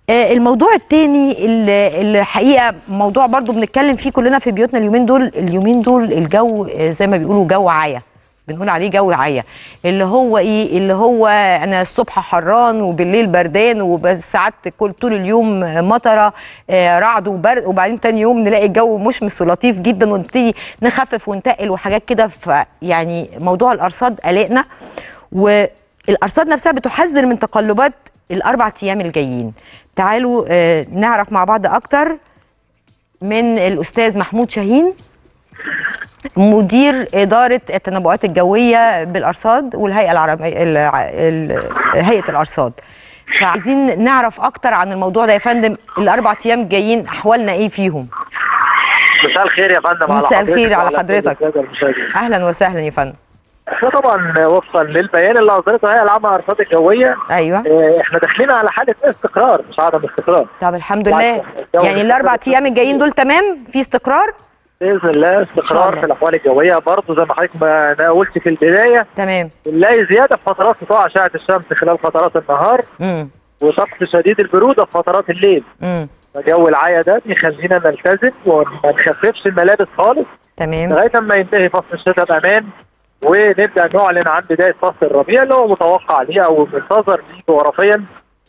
آه، الموضوع التاني اللي اللي الحقيقه موضوع برضو بنتكلم فيه كلنا في بيوتنا اليومين دول اليومين دول الجو آه، زي ما بيقولوا جو عايه بنقول عليه جو عايه اللي هو ايه اللي هو انا الصبح حران وبالليل بردان وساعات كل طول اليوم مطره آه، رعد وبرد وبعدين تاني يوم نلاقي الجو مشمس ولطيف جدا ونبتدي نخفف ونتقل وحاجات كده فيعني موضوع الارصاد قلقنا والارصاد نفسها بتحذر من تقلبات الاربع ايام الجايين تعالوا آه، نعرف مع بعض اكتر من الاستاذ محمود شاهين مدير اداره التنبؤات الجويه بالارصاد والهيئه العربيه الع- ال- هيئه الارصاد فعايزين نعرف اكتر عن الموضوع ده يا فندم الاربع ايام الجايين احوالنا ايه فيهم مساء الخير يا فندم على مساء حضرتك الخير على وعلى كل حضرتك. السادة المشاهدين. اهلا وسهلا يا فندم احنا طبعا وفقا للبيان اللي اصدرته الهيئه العامه للارصاد الجويه ايوه اه، احنا داخلين على حاله استقرار مش عدم استقرار طب الحمد بالعكس، لله الجو يعني الاربع ايام الجايين دول تمام في استقرار باذن الله شاء استقرار الله. في الاحوال الجويه برضه زي ما حضرتك ما أنا قلت في البدايه تمام نلاقي زياده في فترات سطوع اشعه الشمس خلال فترات النهار امم وطقس شديد البروده في فترات الليل امم فجو العيا ده بيخلينا نلتزم وما نخففش الملابس خالص تمام لغايه اما ينتهي فصل الشتاء بامان ونبدا نعلن عن بدايه فصل الربيع اللي هو متوقع ليه او منتظر ليه جغرافيا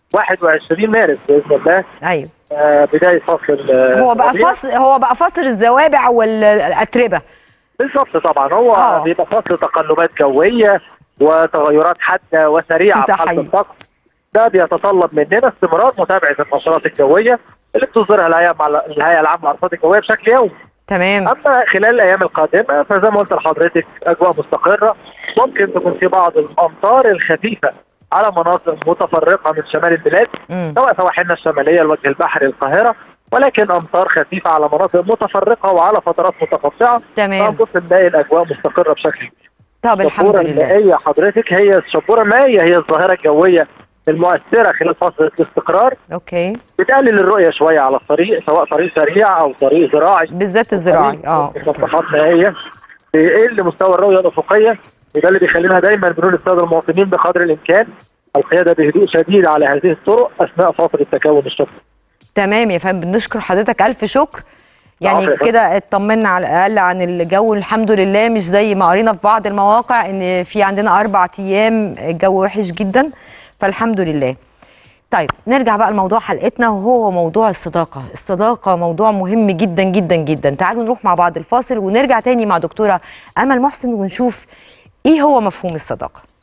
21 مارس باذن الله ايوه آه، بدايه فصل ال- هو بقى الربيع. فصل هو بقى فصل الزوابع والاتربه بالظبط طبعا هو آه. بيبقى فصل تقلبات جويه وتغيرات حاده وسريعه ده في حاله حقيقي. الطقس ده بيتطلب مننا استمرار متابعه النشرات الجويه اللي بتصدرها الهيئه مع الهيئه العامه للارصاد الجويه بشكل يومي تمام اما خلال الايام القادمه فزي ما قلت لحضرتك اجواء مستقره ممكن تكون في بعض الامطار الخفيفه على مناطق متفرقه من شمال البلاد مم. سواء سواحلنا الشماليه الوجه البحري القاهره ولكن امطار خفيفه على مناطق متفرقه وعلى فترات متقطعه تمام فنبص نلاقي الاجواء مستقره بشكل كبير. طب الحمد الشبوره لله المائيه حضرتك هي الشبوره المائيه هي الظاهره الجويه المؤثره خلال فتره الاستقرار اوكي بتقلل الرؤيه شويه على الطريق سواء طريق سريع او طريق زراعي بالذات الزراعي اه مصلحات مائيه بيقل مستوى الرؤيه الافقيه وده اللي بيخلينا دايما بنقول للساده المواطنين بقدر الامكان القياده بهدوء شديد على هذه الطرق اثناء فتره تكون الشط. تمام يا فندم بنشكر حضرتك الف شكر يعني العفو يا فندم. كده اطمنا على الاقل عن الجو الحمد لله مش زي ما قرينا في بعض المواقع ان في عندنا اربع ايام الجو وحش جدا فالحمد لله طيب نرجع بقى لموضوع حلقتنا وهو موضوع الصداقه الصداقه موضوع مهم جدا جدا جدا تعالوا نروح مع بعض الفاصل ونرجع تاني مع دكتوره امل محسن ونشوف ايه هو مفهوم الصداقه